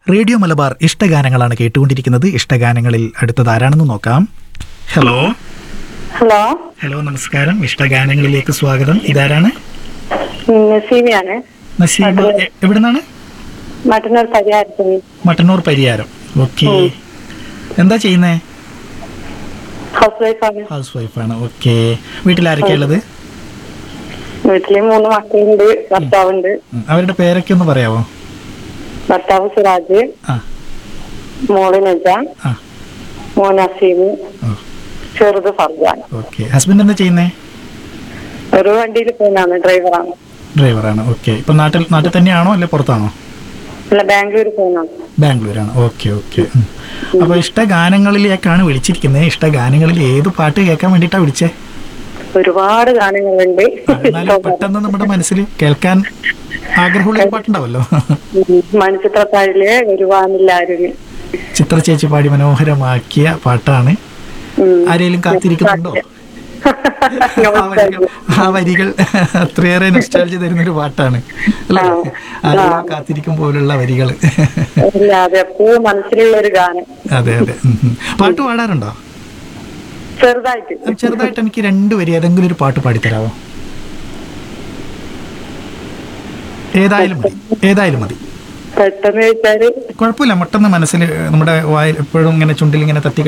Radio Malabar ഇഷ്ടഗാനങ്ങളാണ് കേട്ടുകൊണ്ടിരിക്കുന്നത് ഇഷ്ടഗാനങ്ങളിൽ അടുത്തത് ആരാണെന്ന് നോക്കാം ഹലോ ഹലോ ഹലോ നമസ്കാരം ഇഷ്ടഗാനങ്ങളിലേക്ക് സ്വാഗതം ഇതാരാണ് നസീമിയാണ് നസീമ എ- എവിടുന്നാണ് മറ്റന്നാൾ പരിഹാരത്തിന് മട്ടന്നൂർ പരിയാരം ഓക്കെ എന്താ ചെയ്യുന്നേ ഹൗസ് വൈഫാണ് ഹൗസ് വൈഫാണ് ഓക്കെ വീട്ടിലാരൊക്കെ ഉള്ളത് വീട്ടില് മൂന്ന് മക്കളുണ്ട് ഭർത്താവുണ്ട് ഉം, അവരുടെ പേരൊക്കെ ഒന്ന് പറയാവോ ഭർത്താവ് സിറാജ് ആ മോള് നജ ആ മോൻ നസീം ഓ ചെറുത് ഫർജാൻ ഓക്കെ ഹസ്ബൻഡ് എന്താ ചെയ്യുന്നേ ഒരു വണ്ടിയിൽ പോകുന്നതാണ് ഡ്രൈവറാണ് ഡ്രൈവറാണ് ഓക്കെ ഇപ്പൊ നാട്ടിൽ നാട്ടിൽ തന്നെയാണോ അല്ലെ പുറത്താണോ അല്ല ബാംഗ്ലൂർ പോകുന്നതാണ് ബാംഗ്ലൂരാണ് ഓക്കെ ഓക്കെ അപ്പൊ ഇഷ്ട ഗാനങ്ങളിലേക്കാണ് വിളിച്ചിരിക്കുന്നത് ഇഷ്ട ഗാനങ്ങളിൽ ഏത് പാട്ട് കേൾക്കാൻ വേണ്ടിയിട്ടാ വിളിച്ചേ ഒരുപാട് ഗാനങ്ങളുണ്ട് എന്നാലും പെട്ടെന്ന് നമ്മുടെ മനസ്സിൽ കേൾക്കാൻ ആഗ്രഹമുള്ള ഒരു പാട്ടുണ്ടാവല്ലോ മണിച്ചിത്രത്താഴിലെ ഒരുപാടില്ലാരും ചിത്ര ചേച്ചി പാടി മനോഹരമാക്കിയ പാട്ടാണ് ആരെങ്കിലും കാത്തിരിക്കുന്നുണ്ടോ ആ വരികൾ ആ വരികൾ അത്രയേറെ നൊസ്റ്റാൾജി തരുന്ന ഒരു പാട്ടാണ് അല്ലേ ആരെങ്കിലും കാത്തിരിക്കും പോലുള്ള വരികൾ അതെ എപ്പോഴും മനസ്സിലുള്ള ഒരു ഗാനം അതെ അതെ ഉം, ഉം. പാട്ട് പാടാറുണ്ടോ ചെറുതായിട്ട് ചെറുതായിട്ട് എനിക്ക് രണ്ട് വരി ഏതെങ്കിലും ഒരു പാട്ട് പാടിത്തരാവോ ഏതായാലും മതി ഏതായാലും മതി പെട്ടെന്ന് വെച്ചാല് കുഴപ്പമില്ല പെട്ടെന്ന് മനസ്സിൽ നമ്മുടെ വായിൽ എപ്പോഴും ഇങ്ങനെ ചുണ്ടിൽ ഇങ്ങനെ തട്ടി